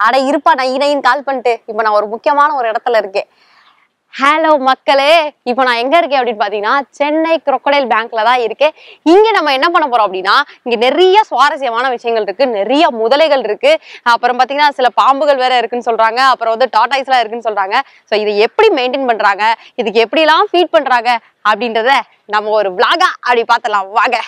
அட இருப்பா நான் ஈனையும் கால் பண்ணிட்டு இப்போ நான் ஒரு முக்கியமான ஒரு இடத்துல இருக்கேன் ஹலோ மக்களே இப்போ நான் எங்க இருக்கேன் அப்படின்னு பாத்தீங்கன்னா சென்னை crocodile பேங்க்ல தான் இருக்கேன் இங்க நம்ம என்ன பண்ண போறோம் அப்படின்னா இங்க நிறைய சுவாரஸ்யமான விஷயங்கள் இருக்கு நிறைய முதலைகள் இருக்கு அப்புறம் பாத்தீங்கன்னா சில பாம்புகள் வேற இருக்குன்னு சொல்றாங்க அப்புறம் வந்து டாட்டாய்ஸ் எல்லாம் இருக்குன்னு சொல்றாங்க ஸோ இதை எப்படி மெயின்டைன் பண்றாங்க இதுக்கு எப்படி எல்லாம் ஃபீட் பண்றாங்க அப்படின்றத நம்ம ஒரு vlog-ஆ அப்படி பார்த்தலாம் வாங்க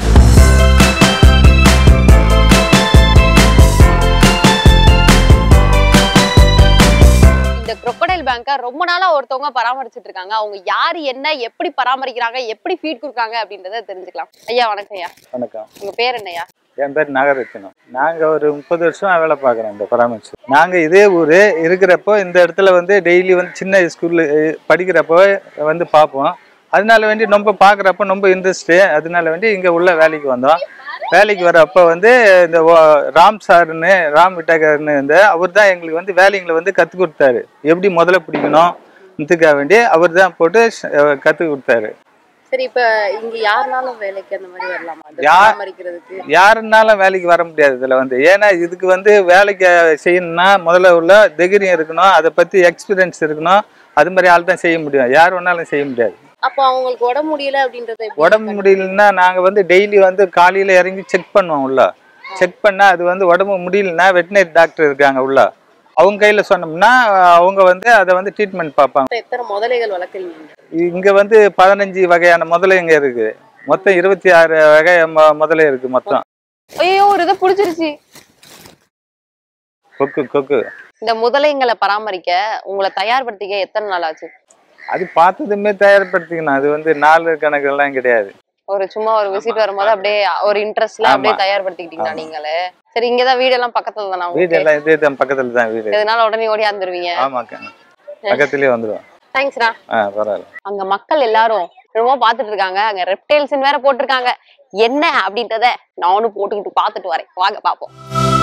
இந்த crocodile பேங்கை ரொம்ப நாளா ஒருத்தவங்க பராமரிச்சுட்டு இருக்காங்க அவங்க யாரு என்ன எப்படி பராமரிக்கிறாங்க எப்படி ஃபீட் கொடுக்குறாங்க அப்படின்றத தெரிஞ்சுக்கலாம் ஐயா வணக்கம் ஐயா வணக்கம் உங்க பேர் என்னய்யா என் பேர் நாகரத்தினம் நாங்கள் ஒரு முப்பது வருஷமா வேலை பார்க்குறோம் இந்த பராமரிச்சு நாங்கள் இதே ஊர் இருக்கிறப்போ இந்த இடத்துல வந்து டெய்லி வந்து சின்ன ஸ்கூலில் படிக்கிறப்போ வந்து பார்ப்போம் அதனால வேண்டி ரொம்ப பார்க்குறப்ப ரொம்ப இன்ட்ரெஸ்ட்டு அதனால வேண்டி இங்கே உள்ள வேலைக்கு வந்தோம் வேலைக்கு வரப்போ வந்து இந்த ஓ- ராம் சார்னு ராம் விட்டகர்னு இந்த அவர் தான் எங்களுக்கு வந்து வேலைங்களை வந்து கற்றுக் கொடுத்தாரு எப்படி முதல்ல பிடிக்கணும் இதுக்காக வேண்டி அவர் தான் போட்டு கற்றுக் கொடுத்தாரு சரி இப்ப இங்க யாருனாலும் வேலைக்கு அந்த மாதிரி வரலாமா அது யா- பராமரிக்கிறதுக்கு யாருன்னாலும் வேலைக்கு வர முடியாது இதில் வந்து ஏன்னா இதுக்கு வந்து வேலைக்கு செய்யணும்னா முதல்ல உள்ள தைரியம் இருக்கணும் அதை பற்றி எக்ஸ்பீரியன்ஸ் இருக்கணும் அது மாதிரி ஆள் தான் செய்ய முடியும் யார் வேணாலும் செய்ய முடியாது அப்போ அவங்களுக்கு உடம்பு முடியல அப்படின்றத எப்படி உடம்பு முடியலன்னா நாங்கள் வந்து டெய்லி வந்து காலையில் இறங்கி செக் பண்ணுவோம் உள்ள செக் பண்ணால் அது வந்து உடம்பு முடியலன்னா வெட்டினரி டாக்டர் இருக்காங்க உள்ள அவங்க கையில் சொன்னோம்னா அவங்க வந்து அதை வந்து ட்ரீட்மெண்ட் பார்ப்பாங்க எத்தனை முதலைகள் வளர்க்குறீங்க இங்கே வந்து பதினஞ்சு வகையான முதலை இங்கே இருக்குது மொத்தம் இருபத்தி ஆறு வகை மொ- முதலை இருக்குது மொத்தம் ஐயோ ஒரு இதை புடிச்சிருச்சு கொக்கு கொக்கு இந்த முதலைங்களை பராமரிக்க உங்களை தயார்படுத்திக்க எத்தனை நாள் ஆச்சு அது பார்த்ததுமே தயார்படுத்திக்கணும் அது வந்து நாலு கணக்கெல்லாம் கிடையாது ஒரு சும்மா ஒரு விசிட் வரும்போது அப்படியே ஒரு இன்ட்ரெஸ்ட்ல அப்படியே ஆமா. தயார்படுத்திக்கிட்டீங்களா ஆமா. நீங்களே சரி இங்கதான் வீடெல்லாம் பக்கத்துல தானே வீடு உங்களுக்கு எல்லாம் இதே தான் பக்கத்துல தான் வீடு இதனால உடனே ஓடியாந்துருவீங்க ஆமாக்கா பக்கத்துலயே வந்துடும் தேங்க்ஸ்ரா ஆ பரவாயில்ல அங்க மக்கள் எல்லாரும் ரொம்ப பாத்துட்டு இருக்காங்க அங்க ரெப்டைல்ஸ் வேற போட்டிருக்காங்க என்ன அப்படின்றத நானும் போட்டுக்கிட்டு பாத்துட்டு வரேன் வாங்க பாப்போம்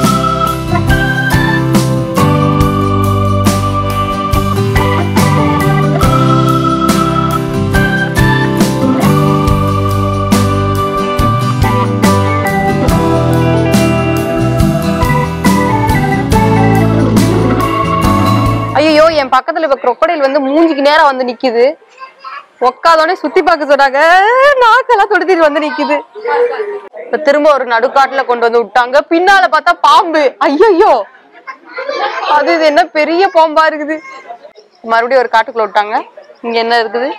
ஐயோ என் பக்கத்துல இப்ப crocodile வந்து மூஞ்சிக்கு நேரா வந்து நிக்குது உக்காதோடனே சுத்தி பார்க்க சொன்னாங்க நாக்கெல்லாம் தொடுத்திட்டு வந்து நிக்குது இப்ப திரும்ப ஒரு நடுக்காட்டுல கொண்டு வந்து விட்டாங்க பின்னால பார்த்தா பாம்பு ஐயோ அது இது என்ன பெரிய பாம்பா இருக்குது மறுபடியும் ஒரு காட்டுக்குள்ள விட்டாங்க இங்க என்ன இருக்குது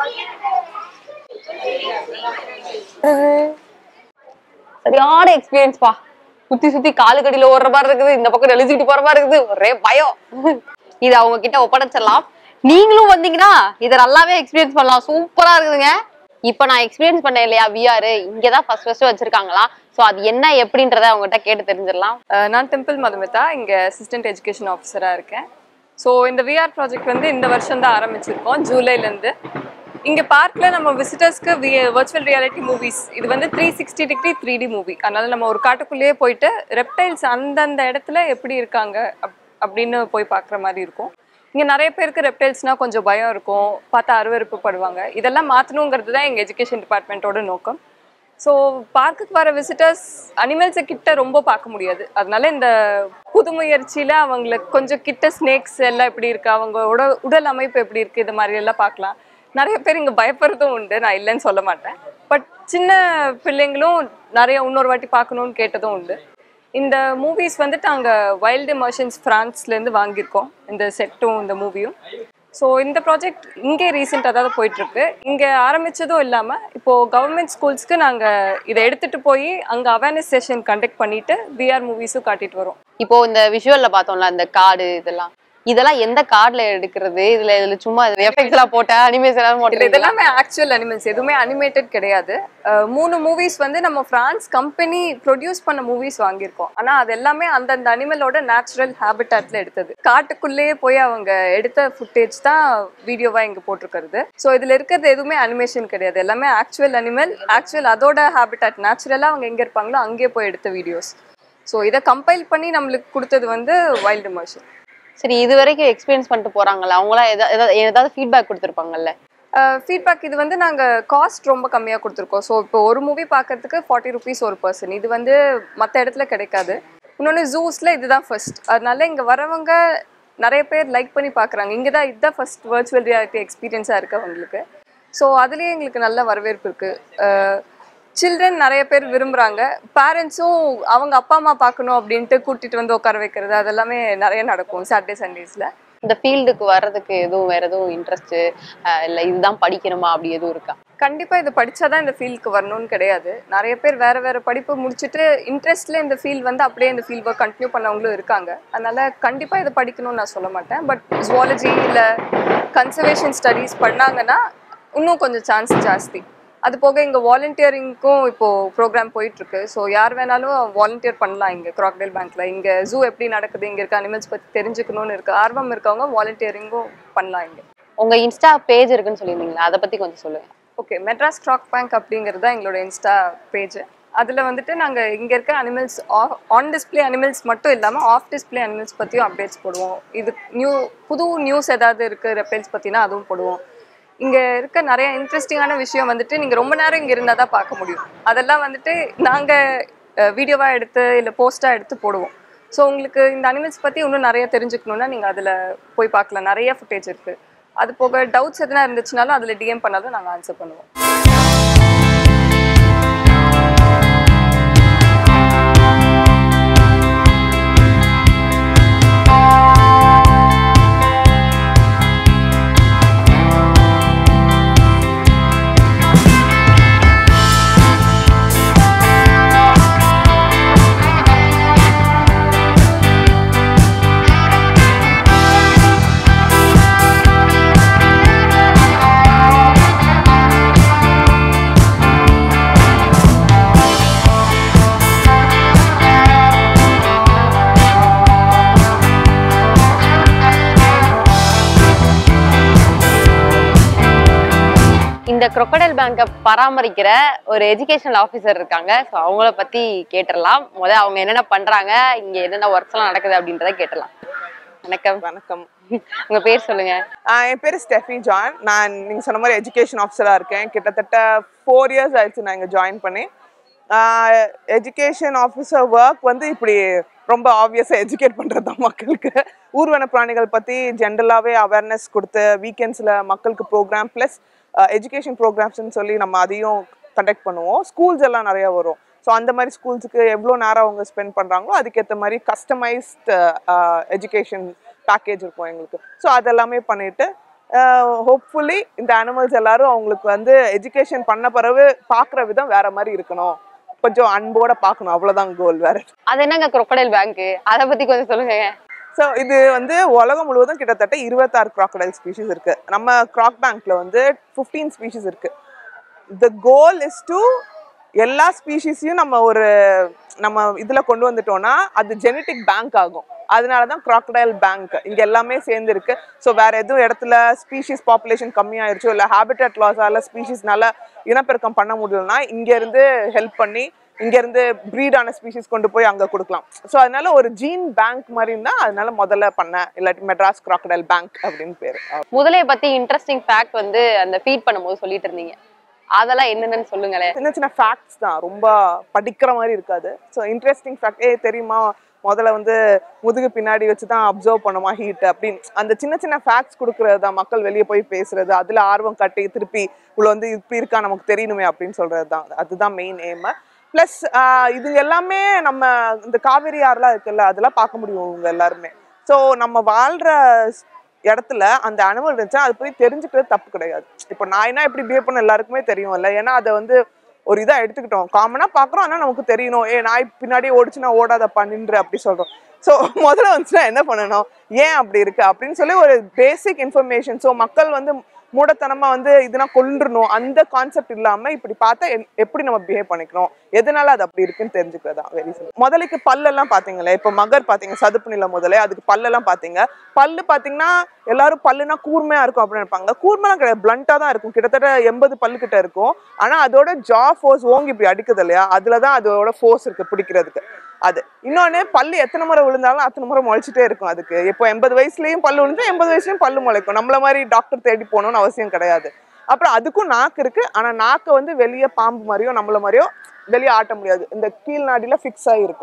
சரியான எக்ஸ்பீரியன்ஸ் பா சுத்தி சுத்தி காலு கடியில ஓடுற மாதிரி இருக்குது இந்த பக்கம் எழுதிட்டு போற மாதிரி இருக்குது ஒரே பயம் இது அவங்க கிட்ட ஒப்படைச்சிடலாம் நீங்களும் வந்தீங்கன்னா இதை நல்லாவே எக்ஸ்பீரியன்ஸ் பண்ணலாம் சூப்பரா இருக்குதுங்க இப்போ நான் எக்ஸ்பீரியன்ஸ் பண்ணேன் இல்லையா விஆர் இங்கதான் ஃபர்ஸ்ட் ஃபர்ஸ்ட் வச்சிருக்காங்களா சோ அது என்ன எப்படின்றத அவங்ககிட்ட கேட்டு தெரிஞ்சிடலாம் அஹ் நான் டெம்பிள் மதுமிதா இங்கே அசிஸ்டன்ட் எஜுகேஷன் ஆஃபீஸராக இருக்கேன் ஸோ இந்த விஆர் ப்ராஜெக்ட் வந்து இந்த வருஷம் தான் ஆரம்பிச்சிருக்கோம் ஜூலைலேருந்து இங்கே பார்க்கில் நம்ம விசிட்டர்ஸ்க்கு வி வர்ச்சுவல் ரியாலிட்டி மூவிஸ் இது வந்து three sixty degree three D movie அதனால நம்ம ஒரு காட்டுக்குள்ளேயே போயிட்டு ரெப்டைல்ஸ் அந்தந்த இடத்துல எப்படி இருக்காங்க அப் அப்படின்னு போய் பார்க்குற மாதிரி இருக்கும் இங்கே நிறைய பேருக்கு ரெப்டைல்ஸ்னால் கொஞ்சம் பயம் இருக்கும் பார்த்தா அருவருப்பு படுவாங்க இதெல்லாம் மாற்றணுங்கிறது தான் எங்கள் எஜுகேஷன் டிபார்ட்மெண்ட்டோட நோக்கம் ஸோ பார்க்குக்கு வர விசிட்டர்ஸ் அனிமல்ஸை கிட்ட ரொம்ப பார்க்க முடியாது அதனால இந்த புது முயற்சியில் அவங்களுக்கு கொஞ்சம் கிட்ட ஸ்னேக்ஸ் எல்லாம் எப்படி இருக்கு அவங்க உட உடல் அமைப்பு எப்படி இருக்கு இது மாதிரி எல்லாம் பார்க்கலாம் நிறைய பேர் இங்கே பயப்படுறதும் உண்டு நான் இல்லைன்னு சொல்ல மாட்டேன் பட் சின்ன பிள்ளைங்களும் நிறைய இன்னொரு வாட்டி பார்க்கணுன்னு கேட்டதும் உண்டு இந்த மூவிஸ் வந்துட்டு நாங்கள் வைல்டு எமர்ஷன்ஸ் ஃப்ரான்ஸ்லேருந்து வாங்கியிருக்கோம் இந்த செட்டும் இந்த மூவியும் ஸோ இந்த ப்ராஜெக்ட் இங்கே ரீசெண்டாக தான் போயிட்டுருக்கு இங்கே ஆரம்பித்ததும் இல்லாமல் இப்போது கவர்மெண்ட் ஸ்கூல்ஸ்க்கு நாங்கள் இதை எடுத்துகிட்டு போய் அங்கே அவேர்னஸ் செஷன் கண்டக்ட் பண்ணிவிட்டு விஆர் மூவிஸும் காட்டிட்டு வரோம் இப்போ இந்த விஷுவல்ல பார்த்தோம்ல இந்த காடு இதெல்லாம் இதெல்லாம் எந்த கார்டுல எடுக்கிறது இதுல இதுல சும்மா எஃபெக்ட்ஸ் எல்லாம் போட்ட அனிமேஷன் எல்லாம் இல்லை போட்டு இதெல்லாமே ஆக்சுவல் அனிமல்ஸ் எதுவுமே அனிமேட்டட் கிடையாது அஹ் மூணு மூவிஸ் வந்து நம்ம ஃப்ரான்ஸ் கம்பெனி ப்ரொடியூஸ் பண்ண மூவிஸ் வாங்கியிருக்கோம் ஆனால் அது எல்லாமே அந்தந்த அனிமலோட நேச்சுரல் ஹேபிட்டாட்ல எடுத்தது காட்டுக்குள்ளேயே போய் அவங்க எடுத்த ஃபுட்டேஜ் தான் வீடியோவாக இங்கே போட்டிருக்கிறது ஸோ இதில் இருக்கிறது எதுவுமே அனிமேஷன் கிடையாது எல்லாமே ஆக்சுவல் அனிமல் ஆக்சுவல் அதோட ஹேபிட்டாட் நேச்சுரலாக அவங்க எங்கே இருப்பாங்களோ அங்கேயே போய் எடுத்த வீடியோஸ் ஸோ இதை கம்பைல் பண்ணி நம்மளுக்கு கொடுத்தது வந்து வைல்டு மர்ஷன் சரி இது வரைக்கும் எக்ஸ்பீரியன்ஸ் பண்ணிட்டு போறாங்கல்ல அவங்களா ஏதாவது ஏதாவது- ஏதாவது ஃபீட்பேக் கொடுத்துருப்பாங்கல்ல ஃபீட்பேக் இது வந்து நாங்கள் காஸ்ட் ரொம்ப கம்மியாக கொடுத்துருக்கோம் ஸோ இப்போ ஒரு மூவி பார்க்கறதுக்கு ஃபார்ட்டி ருபீஸ் ஒரு பர்சன் இது வந்து மற்ற இடத்துல கிடைக்காது இன்னொன்று ஜூஸில் இதுதான் ஃபர்ஸ்ட் அதனால இங்கே வரவங்க நிறைய பேர் லைக் பண்ணி பார்க்குறாங்க இங்கே தான் இதுதான் ஃபர்ஸ்ட் வர்ச்சுவல் ரியாலிட்டி எக்ஸ்பீரியன்ஸாக இருக்கு அவங்களுக்கு ஸோ அதுலேயே எங்களுக்கு நல்ல வரவேற்பு இருக்குது சில்ட்ரன் நிறைய பேர் விரும்புகிறாங்க பேரண்ட்ஸும் அவங்க அப்பா அம்மா பார்க்கணும் அப்படின்ட்டு கூட்டிகிட்டு வந்து உட்கார வைக்கிறது அதெல்லாமே நிறைய நடக்கும் சாட்டர்டே சண்டேஸில் இந்த ஃபீல்டுக்கு வர்றதுக்கு எதுவும் வேற எதுவும் இன்ட்ரெஸ்ட் இல்ல இதுதான் படிக்கணுமா அப்படி எதுவும் இருக்கா கண்டிப்பா இது படிச்சாதான் இந்த ஃபீல்டுக்கு வரணும்னு கிடையாது நிறைய பேர் வேற வேற படிப்பு முடிச்சுட்டு இன்ட்ரெஸ்ட்ல இந்த ஃபீல்ட் வந்து அப்படியே இந்த ஃபீல்ட் ஒர்க் கண்டினியூ பண்ணவங்களும் இருக்காங்க அதனால கண்டிப்பா இதை படிக்கணும்னு நான் சொல்ல மாட்டேன் பட் ஜுவாலஜி இல்ல கன்சர்வேஷன் ஸ்டடீஸ் பண்ணாங்கன்னா இன்னும் கொஞ்சம் சான்ஸ் ஜாஸ்தி அது போக இங்க வாலண்டியரிங்க்கும் இப்போ ப்ரோக்ராம் போயிட்டு இருக்கு ஸோ யார் வேணாலும் வாலண்டியர் பண்ணலாம் இங்க கிராக்டேல் பேங்க்ல இங்க ஜூ எப்படி நடக்குது இங்க இருக்க அனிமல்ஸ் பத்தி தெரிஞ்சுக்கணும்னு இருக்கு ஆர்வம் இருக்கவங்க வாலண்டியரிங்கும் பண்ணலாம் இங்க உங்க இன்ஸ்டா பேஜ் இருக்குன்னு சொல்லியிருந்தீங்களா அதை பத்தி கொஞ்சம் சொல்லுங்க ஓகே மெட்ராஸ் கிராக் பேங்க் அப்படிங்கிறது தான் எங்களோட இன்ஸ்டா பேஜ் அதில் வந்துட்டு நாங்கள் இங்கே இருக்க அனிமல்ஸ் ஆன் டிஸ்ப்ளே அனிமல்ஸ் மட்டும் இல்லாமல் ஆஃப் டிஸ்ப்ளே அனிமல்ஸ் பற்றியும் அப்டேட்ஸ் போடுவோம் இது நியூ புது நியூஸ் ஏதாவது இருக்குது ரெப்பைல்ஸ் பற்றினா அதுவும் போடுவோம் இங்கே இருக்க நிறைய இன்ட்ரெஸ்டிங்கான விஷயம் வந்துட்டு நீங்கள் ரொம்ப நேரம் இங்கே இருந்தால் தான் பார்க்க முடியும் அதெல்லாம் வந்துட்டு நாங்கள் வீடியோவாக எடுத்து இல்லை போஸ்ட்டாக எடுத்து போடுவோம் ஸோ உங்களுக்கு இந்த அனிமல்ஸ் பற்றி இன்னும் நிறைய தெரிஞ்சுக்கணுன்னா நீங்கள் அதில் போய் பார்க்கலாம் நிறைய ஃபுட்டேஜ் இருக்குது அது போக டவுட்ஸ் எதனா இருந்துச்சுனாலும் அதில் டிஎம் பண்ணாலும் நாங்கள் ஆன்சர் பண்ணுவோம் இந்த crocodile பேங்கை பராமரிக்கிற ஒரு எஜுகேஷனல் ஆஃபீஸர் இருக்காங்க ஸோ அவங்கள பத்தி கேட்டுடலாம் முதல்ல அவங்க என்னென்ன பண்றாங்க இங்க என்னென்ன ஒர்க்ஸ் எல்லாம் நடக்குது அப்படின்றத கேட்டலாம் வணக்கம் வணக்கம் உங்க பேர் சொல்லுங்க ஆஹ் என் பேர் ஸ்டெஃபி ஜான் நான் நீங்கள் சொன்ன மாதிரி எஜுகேஷன் ஆஃபீஸராக இருக்கேன் கிட்டத்தட்ட ஃபோர் இயர்ஸ் ஆயிடுச்சு நான் இங்கே ஜாயின் பண்ணி எஜுகேஷன் ஆஃபீஸர் ஒர்க் வந்து இப்படி ரொம்ப ஆப்வியஸாக எஜுகேட் பண்ணுறது தான் மக்களுக்கு ஊர்வன பிராணிகள் பற்றி ஜென்ரலாகவே அவேர்னஸ் கொடுத்து வீக்கெண்ட்ஸில் மக்களுக்கு ப்ரோக்ராம் ப்ளஸ் எஜுகேஷன் ப்ரோக்ராம்ஸ்னு சொல்லி நம்ம அதையும் கண்டக்ட் பண்ணுவோம் ஸ்கூல்ஸ் எல்லாம் நிறையா வரும் ஸோ அந்த மாதிரி ஸ்கூல்ஸுக்கு எவ்வளோ நேரம் அவங்க ஸ்பெண்ட் பண்ணுறாங்களோ அதுக்கேற்ற மாதிரி கஸ்டமைஸ்ட் எஜுகேஷன் பேக்கேஜ் இருக்கும் எங்களுக்கு ஸோ அதெல்லாமே பண்ணிட்டு ஹோப்ஃபுல்லி இந்த அனிமல்ஸ் எல்லாரும் அவங்களுக்கு வந்து எஜுகேஷன் பண்ண பிறகு பார்க்குற விதம் வேற மாதிரி இருக்கணும் கொஞ்சம் அன்போட பார்க்கணும் அவ்வளோதான் கோல் வேற அது என்னங்க crocodile பேங்க் அதை பத்தி கொஞ்சம் சொல்லுங்க ஸோ இது வந்து உலகம் முழுவதும் கிட்டத்தட்ட இருபத்தாறு crocodile ஸ்பீஷிஸ் இருக்கு நம்ம கிராக் பேங்க்ல வந்து ஃபிஃப்டீன் ஸ்பீஷிஸ் இருக்கு த கோல் இஸ் டு எல்லா ஸ்பீஷிஸையும் நம்ம ஒரு நம்ம இதுல கொண்டு வந்துட்டோம்னா அது ஜெனட்டிக் பேங்க் ஆகும் அதனால தான் crocodile பேங்க் இங்க எல்லாமே சேர்ந்து இருக்கு ஸோ வேற எதுவும் இடத்துல ஸ்பீஷிஸ் பாப்புலேஷன் கம்மியாயிருச்சோ இல்லை ஹேபிட்டட் லாஸால ஸ்பீஷிஸ்னால இனப்பெருக்கம் பண்ண முடியலன்னா இங்க இருந்து ஹெல்ப் பண்ணி இங்க இருந்து ப்ரீடான ஸ்பீஷிஸ் கொண்டு போய் அங்க கொடுக்கலாம் ஸோ அதனால ஒரு ஜீன் பேங்க் மாதிரி இருந்தா அதனால முதல்ல பண்ணேன் இல்லாட்டி மெட்ராஸ் crocodile பேங்க் அப்படின்னு பேரு முதலைய பத்தி இன்ட்ரெஸ்டிங் ஃபேக்ட் வந்து அந்த ஃபீட் பண்ணும்போது சொல்லிட்டு இருந்தீங்க அதெல்லாம் என்னென்னு சொல்லுங்களேன் சின்ன சின்ன ஃபேக்ட்ஸ் தான் ரொம்ப படிக்கிற மாதிரி இருக்காது ஸோ இன்ட்ரெஸ்டிங் ஃபேக்ட் ஏ தெரியுமா முதல்ல வந்து முதுகு பின்னாடி வச்சு தான் அப்சர்வ் பண்ணுமா ஹீட் அப்படின்னு அந்த சின்ன சின்ன ஃபேக்ட்ஸ் கொடுக்கறது தான் மக்கள் வெளியே போய் பேசுறது அதுல ஆர்வம் காட்டி திருப்பி இவ்வளோ வந்து இப்படி இருக்கா நமக்கு தெரியணுமே அப்படின்னு சொல்றது தான் அதுதான் மெயின் எய்ம் ப்ளஸ் இது எல்லாமே நம்ம இந்த காவேரி ஆறுலாம் இருக்குல்ல அதெல்லாம் பார்க்க முடியும் இவங்க எல்லாருமே ஸோ நம்ம வாழ்ற ஸ்- இடத்துல அந்த அனுபவம் இருந்துச்சுன்னா அதை போய் தெரிஞ்சுக்கிறது தப்பு கிடையாது இப்போ நான் என்ன எப்படி பிஹேவ் பண்ண எல்லாருக்குமே தெரியும்ல ஏன்னா அதை வந்து ஒரு இதா எடுத்துக்கிட்டோம் காமனா பாக்குறோம் ஆனா நமக்கு தெரியணும் ஏ நாய் பின்னாடியே ஓடிச்சுன்னா ஓடாதப்பா நின்று அப்படி சொல்றோம் ஸோ முதல்ல வந்துச்சுன்னா என்ன பண்ணணும் ஏன் அப்படி இருக்கு அப்படின்னு சொல்லி ஒரு பேசிக் இன்ஃபர்மேஷன் ஸோ மக்கள் வந்து மூடத்தனமா வந்து இதுனா கொண்டுறணும் அந்த கான்செப்ட் இல்லாம இப்படி பார்த்தா என்- எப்படி நம்ம பிஹேவ் பண்ணிக்கணும் எதனால அது அப்படி இருக்குன்னு தெரிஞ்சுக்கிறதா வெரி சிம்பிள் முதலைக்கு பல்லெல்லாம் பாத்தீங்களே இப்போ மகர் பாத்தீங்க சதுப்பு நில முதலே அதுக்கு பல்லெல்லாம் பாத்தீங்க பல்லு பாத்தீங்கன்னா எல்லாரும் பல்லுனா கூர்மையா இருக்கும் அப்படின்னு நினைப்பாங்க கூர்மைலாம் கிடையாது பிளண்டா தான் இருக்கும் கிட்டத்தட்ட எண்பது பல்லு கிட்ட இருக்கும் ஆனா அதோட ஜா ஃபோர்ஸ் ஓங்கி இப்படி அடிக்குது இல்லையா அதுலதான் அதோட ஃபோர்ஸ் இருக்கு பிடிக்கிறதுக்கு அது இன்னொன்னு பல்லு எத்தனை முறை விழுந்தாலும் அத்தனை முறை முளைச்சிட்டே இருக்கும் அதுக்கு இப்போ எண்பது வயசுலயும் பல்லு விழுந்தா எண்பது வயசுலயும் பல்லு முளைக்கும் நம்மள மாதிரி டாக்டர் தேடி போகணும்னு அவசியம் கிடையாது அப்புறம் அதுக்கும் நாக்கு இருக்கு ஆனா நாக்கை வந்து வெளியே பாம்பு மாதிரியோ நம்மள மாதிரியோ வெளியே ஆட்ட முடியாது இந்த கீழ் நாடியில ஃபிக்ஸ் ஆகி இருக்கும்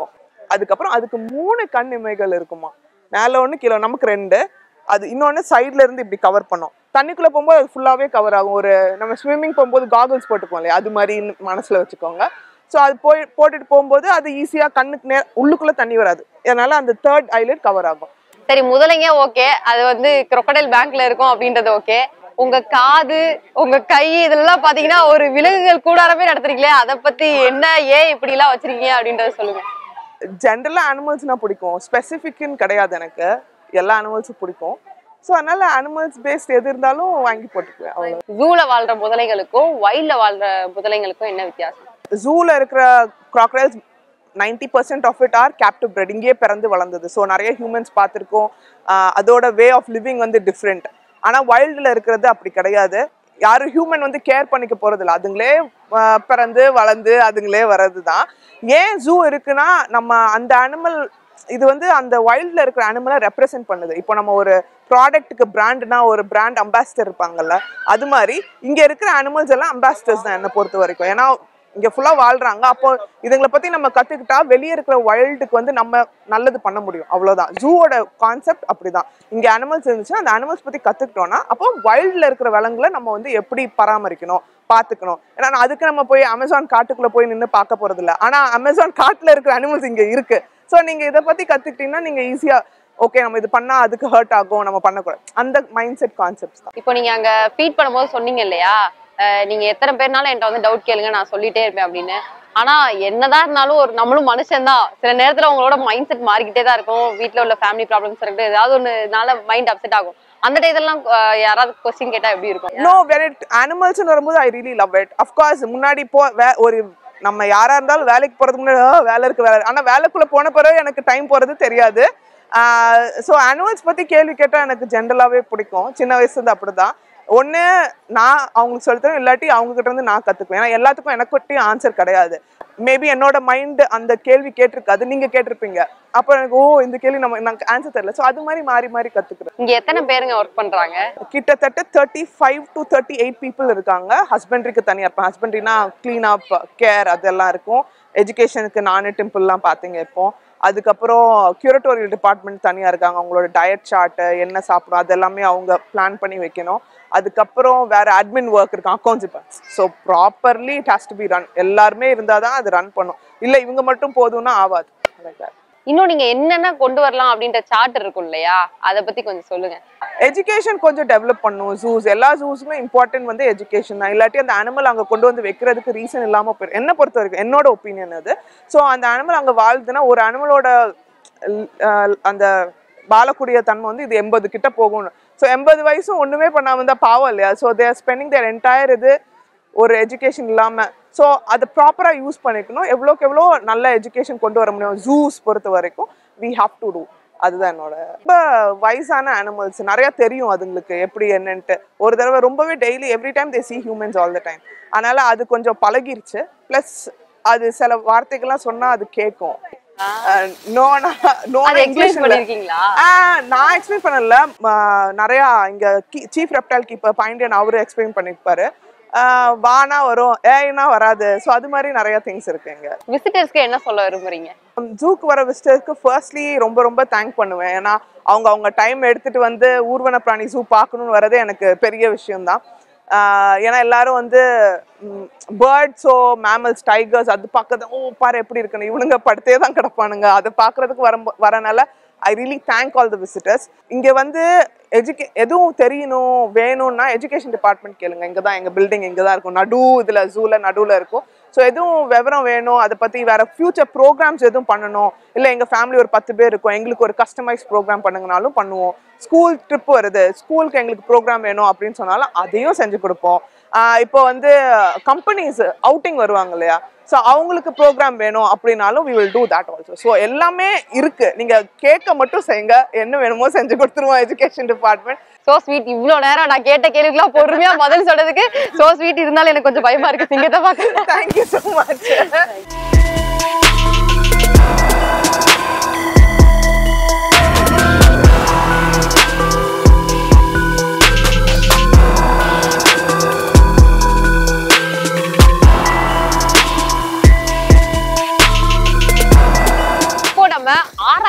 அதுக்கப்புறம் அதுக்கு மூணு கண் இமைகள் இருக்குமா மேல ஒண்ணு கீழே நமக்கு ரெண்டு அது இன்னொன்னு சைடுல இருந்து இப்படி கவர் பண்ணோம் தண்ணிக்குள்ள போகும்போது அது ஃபுல்லாவே கவர் ஆகும் ஒரு நம்ம ஸ்விம்மிங் போகும்போது காகல்ஸ் போட்டுப்போம் இல்லையா அது மாதிரி மனசுல வச்சுக்கோங்க ஸோ அது போய் போட்டுட்டு போகும்போது அது ஈஸியா கண்ணுக்கு நே உள்ளுக்குள்ள தண்ணி வராது அதனால அந்த தேர்ட் ஐலைட் கவர் ஆகும் சரி முதலைங்க ஓகே அது வந்து crocodile பேங்க்ல இருக்கும் அப்படின்றது ஓகே உங்க காது உங்க கை இதெல்லாம் பாத்தீங்கன்னா ஒரு விலங்குகள் கூடாரமே நடத்துறீங்களே அதை பத்தி என்ன ஏன் இப்படி எல்லாம் வச்சிருக்கீங்க அப்படின்றத சொல்லுங்க ஜென்ரலா அனிமல்ஸ்னா பிடிக்கும் ஸ்பெசிஃபிக்னு கிடையாது எனக்கு எல்லா அனிமல்ஸும் பிடிக்கும் ஸோ அதனால அனிமல்ஸ் பேஸ்ட் எது இருந்தாலும் வாங்கி போட்டுக்குவேன் அவ்வளோ ஜூல வாழ்ற முதலைகளுக்கும் வைல்ட்ல வாழ்ற முதலைங்களுக்கும் என்ன வித்தியாசம் ஜூல இருக்கிற crocodiles ninety percent of it are captive bred இங்கேயே பிறந்து வளர்ந்தது ஸோ நிறைய ஹியூமன்ஸ் பார்த்துருக்கோம் அதோட வே ஆஃப் லிவிங் வந்து டிஃப்ரெண்ட் ஆனால் வைல்டில் இருக்கிறது அப்படி கிடையாது யாரும் ஹியூமன் வந்து கேர் பண்ணிக்க போறது இல்ல அதுங்களே ஆஹ் பிறந்து வளர்ந்து அதுங்களே வர்றது தான் ஏன் ஜூ இருக்குன்னா நம்ம அந்த அனிமல் இது வந்து அந்த வைல்ட்ல இருக்கிற அனிமலை ரெப்ரசென்ட் பண்ணுது இப்போ நம்ம ஒரு ப்ராடக்ட்டுக்கு பிராண்ட்னா ஒரு பிராண்ட் அம்பாசிடர் இருப்பாங்கல்ல அது மாதிரி இங்க இருக்கிற அனிமல்ஸ் எல்லாம் அம்பாசிடர்ஸ் தான் என்னை பொறுத்த வரைக்கும் ஏன்னா இங்க ஃபுல்லா வாழ்றாங்க அப்போ இதுங்களை பத்தி நம்ம கத்துக்கிட்டா வெளியே இருக்கிற வைல்டுக்கு வந்து நம்ம நல்லது பண்ண முடியும் அவ்வளவுதான் ஜூவோட கான்செப்ட் அப்படிதான் இங்க அனிமல்ஸ் இருந்துச்சுன்னா அந்த அனிமல்ஸ் பத்தி கத்துக்கிட்டோம்னா அப்போ வைல்ட்ல இருக்கிற விலங்குகளை நம்ம வந்து எப்படி பராமரிக்கணும் பாத்துக்கணும் ஏன்னா நான் அதுக்கு நம்ம போய் அமேசான் காட்டுக்குள்ள போய் நின்று பார்க்க போறது இல்ல ஆனா அமேசான் காட்டுல இருக்கிற அனிமல்ஸ் இங்க இருக்கு ஸோ நீங்க இதை பத்தி கத்துக்கிட்டீங்கன்னா நீங்க ஈஸியா ஓகே நம்ம இது பண்ணா அதுக்கு ஹர்ட் ஆகும் நம்ம பண்ணக்கூடாது அந்த மைண்ட் செட் கான்செப்ட்ஸ் தான் இப்போ நீங்க அங்க ஃபீட் பண்ணும்போது சொன்னீங்க இல்லையா அஹ் நீங்க எத்தனை பேர்னாலும் என்கிட்ட வந்து டவுட் கேளுங்க நான் சொல்லிட்டே இருப்பேன் அப்படின்னு ஆனா என்னதான் இருந்தாலும் ஒரு நம்மளும் மனுஷன்தான் சில நேரத்துல உங்களோட மைண்ட் செட் மாறிக்கிட்டே தான் இருக்கும் வீட்ல உள்ள ஃபேமிலி ப்ராப்ளம்ஸ் இருக்கட்டும் ஏதாவது ஒண்ணுனால மைண்ட் அப்செட் ஆகும் அந்த டயத்தெல்லாம் யாராவது கொஸ்டின் கேட்டா எப்படி இருக்கும் நோ வென் இட் அனிமல்ஸ்னு வரும்போது I really love it of course முன்னாடி போ வே ஒரு நம்ம யாரா இருந்தாலும் வேலைக்கு போறதுக்கு முன்னாடி "ஆ, வேலை இருக்கு வேலை இருக்கு." ஆனா வேலைக்குள்ள போன பிறகு எனக்கு டைம் போறது தெரியாது ஸோ அனிமல்ஸ் பத்தி கேள்வி கேட்டா எனக்கு ஜென்ரலாவே பிடிக்கும் சின்ன வயசுல இருந்து அப்படிதான் ஒண்ணு நான் அவங்களுக்கு சொல்லித்தரேன் இல்லாட்டி அவங்க கிட்ட இருந்து நான் கத்துக்குவேன் ஏன்னா எல்லாத்துக்கும் எனக்கு ஒட்டி ஆன்சர் கிடையாது மேபி என்னோட மைண்ட் அந்த கேள்வி கேட்டிருக்காது நீங்க கேட்டிருப்பீங்க அப்போ எனக்கு ஓ இந்த கேள்வி நம்ம எனக்கு ஆன்சர் தெரியல ஸோ அது மாதிரி மாறி மாறி கத்துக்கிறேன் இங்க எத்தனை பேருங்க ஒர்க் பண்றாங்க கிட்டத்தட்ட thirty five to thirty eight people இருக்காங்க ஹஸ்பண்ட்ரிக்கு தனியாக இருப்பேன் ஹஸ்பண்ட்ரினா க்ளீன் அப் கேர் அதெல்லாம் இருக்கும் எஜுகேஷனுக்கு நானு டெம்பிள்லாம் பார்த்தீங்க இப்போ அதுக்கப்புறம் கியூரட்டோரியல் டிபார்ட்மெண்ட் தனியாக இருக்காங்க அவங்களோட டயட் சார்ட்டு என்ன சாப்பிடும் அதெல்லாமே அவங்க பிளான் பண்ணி வைக்கணும் அதுக்கப்புறம் வேற அட்மின் ஒர்க் இருக்கும் அக்கௌண்ட்ஸ் இப்போ so properly it has to be run எல்லாருமே இருந்தால் தான் அது ரன் பண்ணும் இல்லை இவங்க மட்டும் போதும்னா ஆகாது like that. இன்னும் நீங்க என்னென்ன கொண்டு வரலாம் அப்படின்ற சார்ட் இருக்கும் இல்லையா அதை பத்தி கொஞ்சம் சொல்லுங்க எஜுகேஷன் கொஞ்சம் டெவலப் பண்ணும் ஜூஸ் எல்லா ஜூஸுமே இம்பார்ட்டன்ட் வந்து எஜுகேஷன் தான் இல்லாட்டி அந்த அனிமல் அங்கே கொண்டு வந்து வைக்கிறதுக்கு ரீசன் இல்லாமல் போயிடும் என்னை பொறுத்த வரைக்கும் என்னோட ஒப்பீனியன் அது ஸோ அந்த அனிமல் அங்கே வாழுதுன்னா ஒரு அனிமலோட அந்த வாழக்கூடிய தன்மை வந்து இது எண்பது கிட்ட போகணும் ஸோ எண்பது வயசும் ஒன்றுமே பண்ணாம இருந்தால் பாவம் இல்லையா so their spending their entire இது ஒரு எஜுகேஷன் இல்லாம ஸோ அதை ப்ராப்பரா யூஸ் பண்ணிக்கணும் எவ்வளோக்கு எவ்வளோ நல்ல எஜுகேஷன் கொண்டு வர முடியும் ஜூஸ் பொறுத்த வரைக்கும் வி ஹாவ் டு டூ அதுதான் என்னோட ரொம்ப வயசான அனிமல்ஸ் நிறைய தெரியும் அதுங்களுக்கு எப்படி என்னன்ட்டு ஒரு தடவை ரொம்பவே daily every time they see humans all the time அதனால அது கொஞ்சம் பழகிருச்சு ப்ளஸ் அது சில வார்த்தைகள்லாம் சொன்னா அது கேட்கும் நோனா நோ அதை எக்ஸ்பிளைன் பண்ணிருக்கீங்களா ஆ, நான் எக்ஸ்பிளைன் பண்ணல ம, நிறையா இங்க சீஃப் ரெப்டைல் கீப்பர் பாண்டியன் அவரு எக்ஸ்பிளைன் பண்ணிருப்பாரு ஆ, வானா வரும் ஏன்னா வராது ஸோ அது மாதிரி நிறைய திங்ஸ் இருக்கு இங்க விசிட்டர்ஸ்க்கு என்ன சொல்ல விரும்புறீங்க ஜூக்கு வர விசிட்டருக்கு ஃபர்ஸ்ட்லி ரொம்ப ரொம்ப தேங்க் பண்ணுவேன் ஏன்னா அவங்க அவங்க டைம் எடுத்துட்டு வந்து ஊர்வன பிராணி ஜூ பார்க்கணும்னு வரதே எனக்கு பெரிய விஷயம்தான் ஆஹ் ஏன்னா எல்லாரும் வந்து பேர்ட்ஸோ மேமல்ஸ் டைகர்ஸ் அது பார்க்கறது ஓ பாரு எப்படி இருக்குன்னு இவனுங்க படுத்தே தான் கிடப்பானுங்க அதை பார்க்கறதுக்கு வர வரனால I really thank all the visitors இங்கே வந்து எஜுகே எதுவும் தெரியணும் வேணும்னா எஜுகேஷன் டிபார்ட்மெண்ட் கேளுங்க இங்கே தான் எங்கள் பில்டிங் இங்கே தான் இருக்கும் நடு இதில் ஜூவில் நடுவில் இருக்கும் ஸோ எதுவும் விவரம் வேணும் அதை பற்றி வேற ஃபியூச்சர் ப்ரோக்ராம்ஸ் எதுவும் பண்ணணும் இல்லை எங்கள் ஃபேமிலி ஒரு பத்து பேர் இருக்கும் எங்களுக்கு ஒரு கஸ்டமைஸ் ப்ரோக்ராம் பண்ணுங்கனாலும் பண்ணுவோம் ஸ்கூல் ட்ரிப் வருது ஸ்கூலுக்கு எங்களுக்கு ப்ரோக்ராம் வேணும் அப்படின்னு சொன்னாலும் அதையும் செஞ்சு கொடுப்போம் ஆஹ் இப்போ வந்து கம்பெனிஸ் அவுட்டிங் வருவாங்க இல்லையா ஸோ அவங்களுக்கு ப்ரோக்ராம் வேணும் அப்படின்னாலும் we will do that also so எல்லாமே இருக்கு நீங்க கேட்க மட்டும் செய்யுங்க என்ன வேணுமோ செஞ்சு கொடுத்துருவோம் எஜுகேஷன் டிபார்ட்மெண்ட் சோ ஸ்வீட் இவ்ளோ நேரம் நான் கேட்ட கேள்விக்கெல்லாம் பொறுமையா பதில் சொல்றதுக்கு சோ ஸ்வீட் இருந்தாலும் எனக்கு கொஞ்சம் பயமா இருக்கு சிங்கத்தை பார்க்க தேங்க்யூ ஸோ மச் இப்போ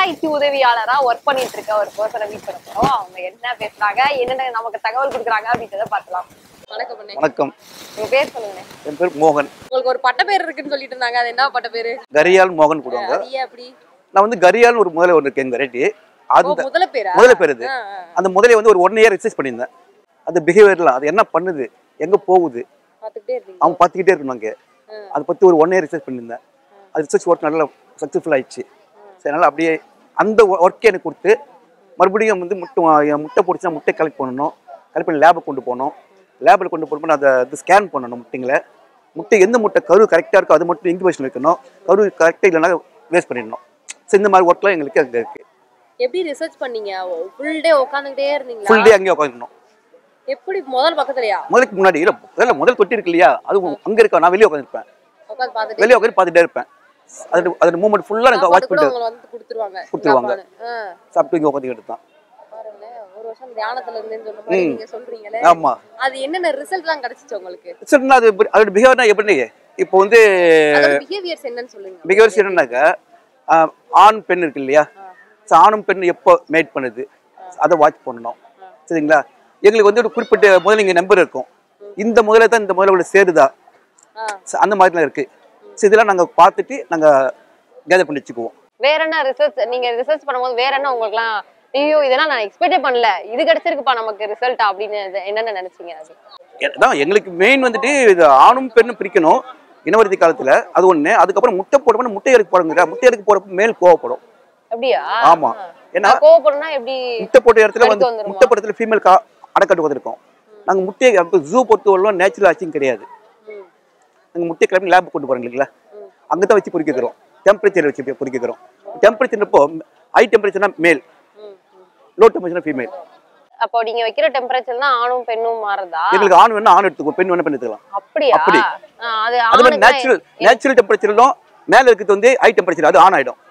ஆராய்ச்சி உதவியாளரா ஒர்க் பண்ணிட்டு இருக்க ஒரு பர்சனை மீட் பண்ண போறோம் அவங்க என்ன பேசுறாங்க என்னென்ன நமக்கு தகவல் கொடுக்குறாங்க அப்படின்றத பார்க்கலாம் வணக்கம் பண்ணே வணக்கம் உங்க பேர் சொல்லுங்க என் பேர் மோகன் உங்களுக்கு ஒரு பட்ட பேர் இருக்குன்னு சொல்லிட்டு இருந்தாங்க அது என்ன பட்ட பேரு கரியால் மோகன் கூடுவாங்க அது ஏன் அப்படி நான் வந்து கரியால் ஒரு முதல்ல ஒன்று இருக்கு எங்க வெரைட்டி ஓ, அந்த முதல பேரா முதல்ல பேர் இது ஆ, ஆ. அந்த முதலையை வந்து ஒரு ஒன் இயர் ரிசர்ச் பண்ணியிருந்தேன் அந்த பிஹேவியர்லாம் அது என்ன பண்ணுது எங்க போகுது பாத்துக்கிட்டே இருக்கீங்க அவங்க பார்த்துக்கிட்டே இருக்கணும் அங்கே அதை பத்தி ஒரு ஒன் இயர் ரிசர்ச் பண்ணியிருந்தேன் அது ரிசர்ச் ஒர்க் நல்லா சக்ஸஸ்ஃபுல் ஆயிடுச்சு சரி அதனால அப்படியே அந்த ஒர்க்கே எனக்கு கொடுத்து மறுபடியும் வந்து முட்டை என் முட்டை பிடிச்சா முட்டை கலெக்ட் பண்ணணும் கலெக்ட் பண்ணி லேபுக்கு கொண்டு போகணும் லேபில் கொண்டு போகும்போது அதை அது ஸ்கேன் பண்ணணும் முட்டைங்களை முட்டை எந்த முட்டை கரு கரெக்டாக இருக்கோ அது மட்டும் இன்குபேஷன் வைக்கணும் கரு கரெக்டாக இல்லைன்னா வேஸ்ட் பண்ணிடணும் ஸோ இந்த மாதிரி ஒர்க்லாம் எங்களுக்கு அங்கே இருக்குது எப்படி ரிசர்ச் பண்ணீங்க ஃபுல் டே உட்காந்துக்கிட்டே இருந்தீங்களா ஃபுல் டே அங்கேயே உட்காந்துக்கணும் எப்படி முதல் பக்கத்துலயா முதலுக்கு முன்னாடி இல்லை முதல்ல முதல் தொட்டி இருக்கு இல்லையா அது அங்கே இருக்க நான் வெளியே உட்காந்துருப்பேன் உட்காந்து பாத்துட்டு வெளியே உட்காந்து பார்த்துட்டே இருப்பேன் அது அதோட மூமெண்ட் ஃபுல்லாக எனக்கு வாட்ச் பண்ணிட்டு உங்களை வந்து கொடுத்துருவாங்க கொடுத்துருவாங்க. ஆ, சாப்பிட்டு இங்கே உட்காந்துக்கிட்டு தான் பாருங்களேன் ஒரு வருஷம் தியானத்துல இருந்தேன்னு சொன்ன மாதிரி ம். நீங்க சொல்றீங்களே ஆமாம் அது என்னென்ன ரிசல்ட் எல்லாம் கிடைச்சிச்சு உங்களுக்கு சரிண்ணா அது எப்படி- அதோட பிஹேவியர்னா எப்படி இப்போ வந்து அதோட பிஹேவியர்ஸ் என்னன்னு சொல்லுங்க பிஹேவியர்ஸ் என்னன்னாக்கா ஆஹ், ஆண் பெண் இருக்கு இல்லையா ஸோ ஆணும் பெண் எப்போ மேட் பண்ணுது அதை வாட்ச் பண்ணணும் சரிங்களா எங்களுக்கு வந்து ஒரு குறிப்பிட்ட முதல்ல இங்கே நம்பர் இருக்கும் இந்த முதல்ல தான் இந்த முதல்ல சேருதா ஆ. So, அந்த மாதிரிலாம் இருக்கு ஸோ இதெல்லாம் நாங்கள் பார்த்துட்டு நாங்கள் கேதர் பண்ணி வச்சுக்குவோம் வேற என்ன ரிசர்ச் நீங்க ரிசர்ச் பண்ணும்போது வேற என்ன உங்களுக்குலாம் ஐயோ இதெல்லாம் நான் எக்ஸ்பெக்டே பண்ணல இது கிடைச்சிருக்குப்பா நமக்கு ரிசல்ட் அப்படின்னு இது என்னென்ன நினைச்சீங்க அது தான் எங்களுக்கு மெயின் வந்துட்டு இது ஆணும் பெண்ணும் பிரிக்கணும் இனவரதி காலத்தில் அது ஒன்று அதுக்கப்புறம் முட்டை போடணும் முட்டை எடுக்க போடுங்க முட்டை எடுக்க போகிறப்ப மேல் கோவப்படும் அப்படியா ஆமா. ஏன்னா நான் கோவப்படணும்னா எப்படி முட்டை போட்ட இடத்துல வந்து கடிக்க வந்துருமா? முட்டை போட்ட இடத்துல ஃபீமேல் கா அடக்கட்டு வந்திருக்கோம் நாங்கள் முட்டையை ஜூ பொறுத்த வரலாம் நேச்சுரல் ஆச்சும் கிடையாது ம். நாங்கள் முட்டை கிளம்பி லேப் கொண்டு போகிறோம் இல்லைங்களா அங்கே தான் வச்சு பொறிக்கிறோம் டெம்பரேச்சர் வச்சு பொறிக்கிறோம் டெம்பரேச்சர்ப்போ ஹை டெம்பரேச்சர்னா மேல் ம், ம். லோ டெம்பரேச்சர்னா ஃபீமேல் அப்போ நீங்க வைக்கிற டெம்பரேச்சர் தான் ஆணும் பெண்ணும் மாறுதா எங்களுக்கு ஆண் வேணா ஆண் எடுத்துக்கோ பெண் வேணா பெண் எடுத்துக்கலாம் அப்படியா அப்படி. ஆ, அது அது மாதிரி ஆணுக்கு நேச்சுரல் நேச்சுரல் டெம்பரேச்சரிலும் மேலே இருக்கிறது வந்து ஹை டெம்பரேச்சர் அது ஆண் ஆயிடும்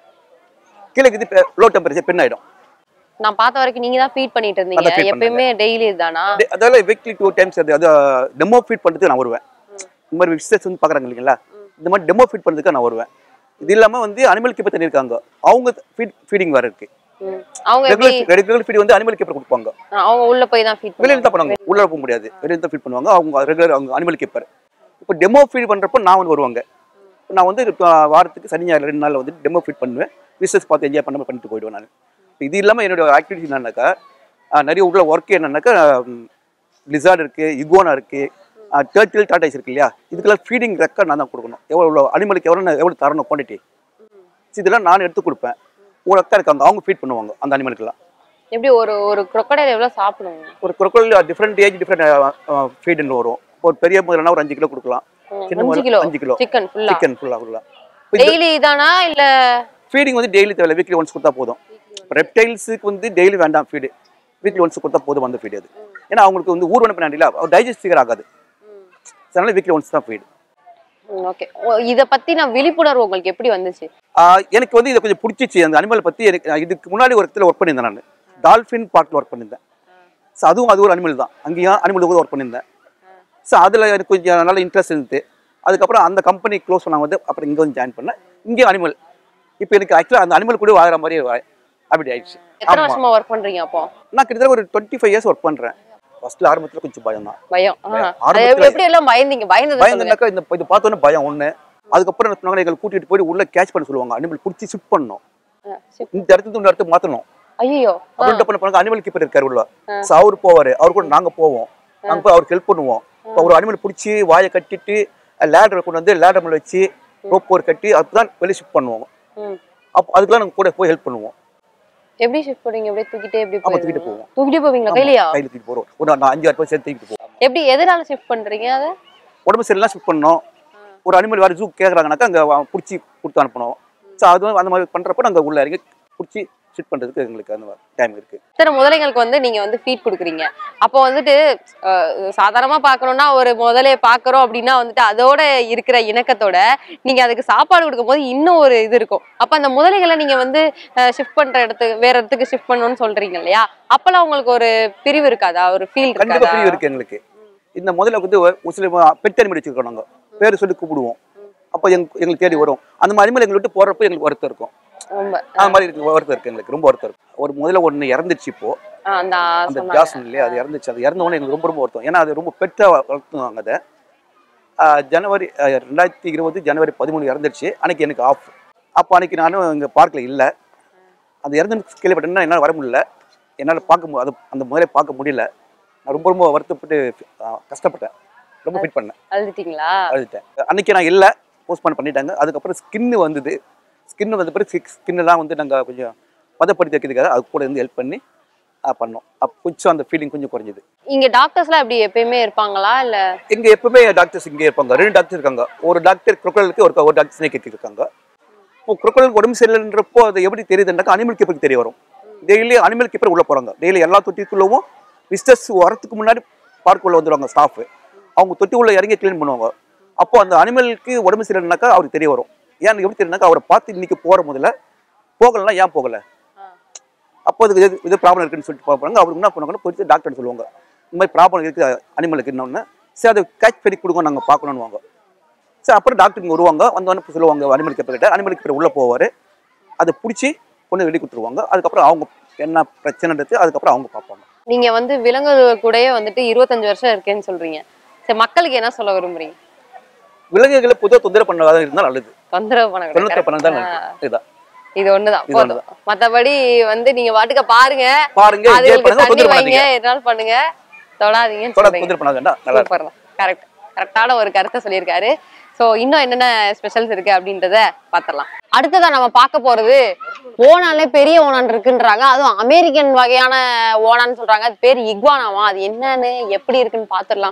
கீழே இருக்குது லோ டெம்பரேச்சர் பெண் ஆயிடும் நான் பார்த்த வரைக்கும் நீங்க தான் ஃபீட் பண்ணிட்டு இருந்தீங்க அதான் feed எப்பயுமே டெய்லி இதுதானா டே- அதால வீக்லி டூ டைம்ஸ் அது அது டெமோ ஃபீட் பண்ணுறதுக்கு நான் வருவேன் இந்த மாதிரி விசிட்டர்ஸ் வந்து பார்க்குறாங்க இல்லைங்களா இந்த மாதிரி டெமோ ஃபீட் பண்ணுறதுக்கு நான் வருவேன் இது இல்லாமல் வந்து அனிமல் கீப்பர் தண்ணி இருக்காங்க அவங்க ஃபீட் ஃபீடிங் வேறு இருக்கு ம். அவங்க எப்படி ரெகுலர் ரெகுலர் ஃபீட் வந்து அனிமல் கீப்பர் கொடுப்பாங்க ஆ, அவங்க உள்ள போய் தான் ஃபீட் வெளியில தான் பண்ணுவாங்க உள்ள போக முடியாது வெளியில தான் ஃபீட் பண்ணுவாங்க அவங்க ரெகுலர் அவங்க அனிமல் கீப்பர் இப்போ டெமோ ஃபீட் பண்ணுறப்போ நான் வந்து வருவாங்க நான் வந்து இப்போ வாரத்துக்கு சனி ஞாயிறு ரெண்டு நாள் வந்து டெமோ ஃபீட் பண்ணுவேன் விசிட்டர்ஸ் பார்த்து என்ஜாய் பண்ண பண்ணிட்டு போயிடுவேன் நான் இது இல்லாமல் என்னோட ஆக்டிவிட்டி என்னன்னாக்கா ஆஹ் நிறைய உள்ள ஒர்க் என்னன்னாக்கா லிசார்ட் இருக்கு இகுவானா இருக்கு டேர்ட்டில் டாட்டாஸ் இருக்கு இல்லையா இதுக்கெல்லாம் ஃபீடிங் ரெக்கார்ட் நான் தான் கொடுக்கணும் எவ்வளோ எவ்வளோ அனிமலுக்கு எவ்வளோ எவ்வளோ தரணும் குவான்டிட்டி இதெல்லாம் நான் எடுத்து கொடுப்பேன் ஒரு அக்கா இருக்காங்க அவங்க ஃபீட் பண்ணுவாங்க அந்த அனிமலுக்கெல்லாம் எப்படி ஒரு ஒரு crocodile எவ்வளவு சாப்பிடும் ஒரு crocodile டிஃப்ரெண்ட் ஏஜ் டிஃப்ரெண்ட் ஃபீடுன்னு வரும் ஒரு பெரிய முதல்னா ஒரு அஞ்சு கிலோ கொடுக்கலாம் சின்ன அஞ்சு முதல்ல கிலோ அஞ்சு கிலோ சிக்கன் ஃபுல்லா சிக்கன் ஃபுல்லாக கொடுக்கலாம் டெய்லி இதானா இல்ல ஃபீடிங் வந்து டெய்லி தேவை வீக்லி ஒன்ஸ் கொடுத்தா போதும் ரெப்டைல்ஸுக்கு வந்து டெய்லி வேண்டாம் ஃபீடு வீக்லி ஒன்ஸ் கொடுத்தா போதும் அந்த ஃபீடு அது ஏன்னா அவங்களுக்கு வந்து ஊர்வன பண்ணாண்டில டைஜஸ்ட் சீக்கிரம் ஆகாது அதனால வீக்லி ஒன்ஸ் தான் ஃபீடு ஓகே இத பத்தி நான் விழிப்புணர்வு உங்களுக்கு எப்படி வந்துச்சு எனக்கு வந்து இதை கொஞ்சம் பிடிச்சிச்சு அந்த அனிமல் பற்றி எனக்கு நான் இதுக்கு முன்னாடி ஒரு இடத்துல ஒர்க் பண்ணியிருந்தேன் நான் டால்ஃபின் பார்க்கில் ஒர்க் பண்ணியிருந்தேன் ஸோ அதுவும் அது ஒரு அனிமல் தான் அங்கேயும் அனிமல் கூட ஒர்க் பண்ணியிருந்தேன் ஸோ அதில் எனக்கு கொஞ்சம் நல்ல இன்ட்ரெஸ்ட் இருந்தது அதுக்கப்புறம் அந்த கம்பெனி க்ளோஸ் பண்ணாங்க வந்து அப்புறம் இங்கே வந்து ஜாயின் பண்ணேன் இங்கே அனிமல் இப்போ எனக்கு ஆக்சுவலாக அந்த அனிமல் கூட வாங்குற மாதிரி வா- அப்படி ஆயிடுச்சு எத்தனை ஆமா. வருஷமா ஒர்க் பண்றீங்க அப்போ நான் கிட்டத்தட்ட ஒரு டுவெண்ட்டி ஃபைவ் இயர்ஸ் ஒர்க் பண்ணுறேன் ஃபர்ஸ்ட்ல ஆரம்பத்தில் கொஞ்சம் பயம் தான் பயம் ஆ. பயம். அது ஆரம்பத்துல- எப்படி எல்லாம் பயந்தீங்க பயந்தது சொல்லுங்க பயந்துனாக்கா இந்த இது பார்த்தோன்னே பயம் ஒன்று அதுக்கப்புறம் என்ன சொன்னாங்க எங்களை கூட்டிகிட்டு போய் உள்ள கேட்ச் பண்ண சொல்லுவாங்க அனிமல் பிடிச்சி ஷிஃப்ட் பண்ணணும் இந்த இடத்துல இந்த இடத்துக்கு மாற்றணும் ஐயோ அப்படின்னு பண்ண போனாங்க அனிமல் கீப்பர் இருக்காரு உள்ள ஸோ அவர் போவாரு அவர் கூட நாங்க போவோம் நாங்க போய் அவருக்கு ஹெல்ப் பண்ணுவோம் இப்போ ஒரு அனிமல் பிடிச்சி வாயை கட்டிட்டு லேடரை கொண்டு வந்து லேடர் மேல வச்சு ரோப் ஒரு கட்டி அப்பதான் வெளியே ஷிஃப்ட் பண்ணுவோம் அப்போ அதுக்கெல்லாம் நாங்க கூட போய் ஹெல்ப் பண்ணுவோம் எப்படி ஷிஃப்ட் பண்ணுவீங்க அப்படியே தூக்கிட்டே எப்படி ஆமா, தூக்கிட்டு போவீங்க? போவோம். தூக்கிட்டே போவீங்களா ஆமா, கையிலயா கையில தூக்கிட்டு போறோம் ஒரு நான் அஞ்சு ஆறு பேர் சேர்த்து தூக்கிட்டு போவோம் எப்படி எதனால ஷிஃப்ட் பண்றீங்க அத உடம்பு சரியில்லாம் ஷிஃப்ட் பண்ணோம் ஒரு அனிமல் வேறு ஜூ கேட்குறாங்கனாக்கா அங்கே பிடிச்சி கொடுத்து அனுப்பணும் ஸோ அது வந்து அந்த மாதிரி பண்ணுறப்ப நாங்கள் உள்ள இறங்கி பிடிச்சி ஷிஃப்ட் பண்ணுறதுக்கு எங்களுக்கு அந்த டைம் இருக்குது இத்தனை முதலைங்களுக்கு வந்து நீங்க வந்து ஃபீட் கொடுக்குறீங்க அப்போ வந்துட்டு அஹ், சாதாரணமா பார்க்கணும்னா ஒரு முதலைய பாக்குறோம் அப்படின்னா வந்துட்டு அதோட இருக்கிற இணக்கத்தோட நீங்க அதுக்கு சாப்பாடு கொடுக்கும்போது இன்னும் ஒரு இது இருக்கும் அப்ப அந்த முதலைகளை நீங்க வந்து ஷிஃப்ட் பண்ற இடத்துக்கு வேற இடத்துக்கு ஷிஃப்ட் பண்ணணும்னு சொல்றீங்க இல்லையா அப்பெல்லாம் உங்களுக்கு ஒரு பிரிவு இருக்காதா ஒரு ஃபீல் கண்டிப்பாக இருக்காதா பிரிவு இருக்குது எங்களுக்கு இந்த முதல்ல வந்து ஒரு சில பெட் அனிமல் வச்சுருக்கோம் நாங்கள் பேர் சொல்லி கூப்பிடுவோம் அப்போ எங்க எங்களுக்கு தேடி வரும் அந்த மாதிரி அனிமல் எங்களை விட்டு போகிறப்ப எங்களுக்கு வருத்தம் இருக்கும் ரொம்ப அந்த மாதிரி இருக்கு வருத்தம் இருக்கு எங்களுக்கு ரொம்ப வருத்தம் இருக்கு ஒரு முதல்ல ஒண்ணு இறந்துச்சு இப்போ ஆ, அந்த அந்த சொன்னாங்க. ஜாசன் இல்லையா அது இறந்துச்சு அது இறந்த உடனே எனக்கு ரொம்ப ரொம்ப வருத்தம் ஏன்னா அது ரொம்ப பெட்டா வளர்த்துவாங்க அதை ஆஹ் ஜனவரி ஆஹ் ரெண்டாயிரத்தி இருபது ஜனவரி பதிமூணு இறந்துருச்சு அன்னைக்கு எனக்கு ஆஃப் அப்போ அன்னைக்கு நானும் இங்கே பார்க்கில் இல்லை அது இறந்து கேள்விப்பட்டேன்னா என்னால் வர முடியல என்னால் பார்க்க மு- அது அந்த முதலே பார்க்க முடியல நான் ரொம்ப ரொம்ப வருத்தப்பட்டு ஆஹ் கஷ்டப்பட்டேன் ரொம்ப ஃபிட் பண்ணேன் அழுதுட்டீங்களா அழுதுட்டேன் அன்னைக்கு நான் இல்லை போஸ்ட்பான் பண்ணிட்டாங்க அதுக்கப்புறம் ஸ்கின்னு வந்தது ஸ்கின்னு வந்த பிறகு ஸ்கின்னுலாம் வந்து நாங்கள் கொஞ்சம் பதப்படுத்தி வைக்கிறதுக்காக அது கூட இருந்து ஹெல்ப் பண்ணி ஆஹ் பண்ணோம் அப்போ கொஞ்சம் அந்த ஃபீலிங் கொஞ்சம் குறைஞ்சது இங்க டாக்டர்ஸ்லாம் எப்படி எப்பயுமே இருப்பாங்களா இல்ல இங்க எப்பவுமே டாக்டர்ஸ் இங்கே இருப்பாங்க ரெண்டு டாக்டர் இருக்காங்க ஒரு டாக்டர் குரோக்கலுக்கு ஒரு ஒரு டாக்டர் ஸ்னேக்கு இருக்காங்க இப்போ குரோக்கலுக்கு உடம்பு சரியில்லைன்றப்போ அது எப்படி தெரியுதுன்னாக்கா அனிமல் கீப்பருக்கு தெரிய வரும் டெய்லி அனிமல் கீப்பர் உள்ள போறாங்க டெய்லி எல்லா தொட்டிக்குள்ளவும் விசிட்டர்ஸ் வரத்துக்கு முன்னாடி பார்க்குள்ள வந்துடுவாங்க ஸ்டாஃப் அவங்க தொட்டி உள்ள இறங்கி க்ளீன் பண்ணுவாங்க அப்போ அந்த அனிமலுக்கு உடம்பு சரியில்லைனாக்கா அவருக்கு தெரிய வரும் ஏன் எப்படி தெரியுனாக்கா அவரை பார்த்து இன்னைக்கு போற முதல்ல போகலன்னா ஏன் போகல அப்போ அதுக்கு இது இது ப்ராப்ளம் இருக்குன்னு சொல்லிட்டு பார்ப்பாங்க அவருக்கு என்ன பண்ணுவாங்கன்னா போயிட்டு டாக்டர் சொல்லுவாங்க இந்த மாதிரி ப்ராப்ளம் இருக்குது அனிமலுக்கு இன்னொன்று சரி அதை கேட்ச் பண்ணி கொடுங்க நாங்கள் பார்க்கணுன்னுவாங்க சரி அப்புறம் டாக்டர் இங்கே வருவாங்க வந்தோடனே சொல்லுவாங்க அனிமல் கேப்பர் கிட்ட அனிமல் கேப்பர் உள்ளே போவார் அதை பிடிச்சி கொண்டு வெளியே கொடுத்துருவாங்க அதுக்கப்புறம் அவங்க என்ன பிரச்சனைன்றது அதுக்கப்புறம் அவங்க பார்ப்பாங்க நீங்க வந்து விலங்குகள் கூடயே வந்துட்டு இருபத்தஞ்சு வருஷம் இருக்கேன்னு சொல்றீங்க சரி மக்களுக்கு என்ன சொல்ல விரும்புறீங்க விலங்குகளை பொதுவாக தொந்தரவு பண்ணாத இருந்தால் நல்லது தொந்தரவு பண்ண தொந்தரவு பண்ணாதான் நல்லது இதுதான் இது ஒண்ணுதான் இது போதும் மத்தபடி வந்து நீங்க வாட்டுக்க பாருங்க பாருங்க என்ஜாய் அதுகளுக்கு பண்ணுங்க தண்ணி தொந்தரவு வைங்க பண்ணாதீங்க எதனாலும் பண்ணுங்க தொடாதீங்கன்னு தொட சொல்றீங்க தொந்தரவு பண்ணாதீங்கன்னா நல்லா இருக்கும் சூப்பர் தான் கரெக்ட் கரெக்டான ஒரு கருத்தை சொல்லியிருக்காரு ஸோ இன்னும் என்னென்ன ஸ்பெஷல்ஸ் இருக்கு அப்படின்றத பார்த்துடலாம் அடுத்ததா நம்ம பார்க்க போறது ஓனாலே பெரிய ஓனான் இருக்குன்றாங்க அதுவும் அமெரிக்கன் வகையான ஓனான்னு சொல்றாங்க அது பேர் இக்வானாவா அது என்னன்னு எப்படி இருக்குன்னு பார்த்துடலாம்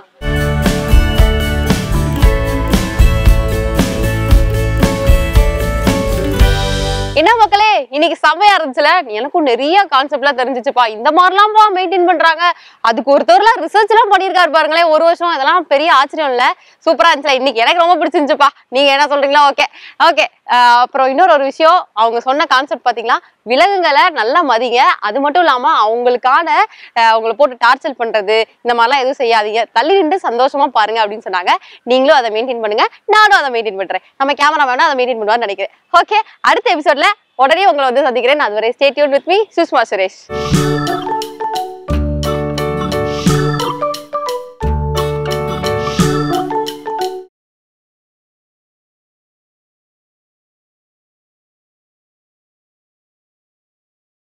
என்ன மக்களே இன்னைக்கு செம்மையா இருந்துச்சுல எனக்கும் நிறைய கான்செப்ட்லாம் தெரிஞ்சிச்சுப்பா இந்த மாதிரிலாம்ப்பா மெயின்டைன் பண்றாங்க அதுக்கு ஒருத்தர்லாம் ரிசர்ச் எல்லாம் பண்ணியிருக்காரு பாருங்களேன் ஒரு வருஷம் இதெல்லாம் பெரிய ஆச்சரியம் இல்ல சூப்பரா இருந்துச்சுல இன்னைக்கு எனக்கு ரொம்ப பிடிச்சிருந்துச்சுப்பா நீங்க என்ன சொல்றீங்களா ஓகே ஓகே அப்புறம் இன்னொரு ஒரு விஷயம் அவங்க சொன்ன கான்செப்ட் பாத்தீங்களா விலங்குகளை நல்லா மதிங்க அது மட்டும் இல்லாம அவங்களுக்கான அஹ், அவங்கள போட்டு டார்ச்சர் பண்றது இந்த மாதிரிலாம் எதுவும் செய்யாதீங்க தள்ளி நின்று சந்தோஷமா பாருங்க அப்படின்னு சொன்னாங்க நீங்களும் அதை மெயின்டைன் பண்ணுங்க நானும் அதை மெயின்டைன் பண்றேன் நம்ம கேமரா வேணா அதை மெயின்டைன் பண்ணுவான்னு நினைக்கிறேன் ஓகே அடுத்த எபிசோட்ல உடனே உங்களை வந்து சந்திக்கிறேன் அதுவரை stay tuned with me Sushma Suresh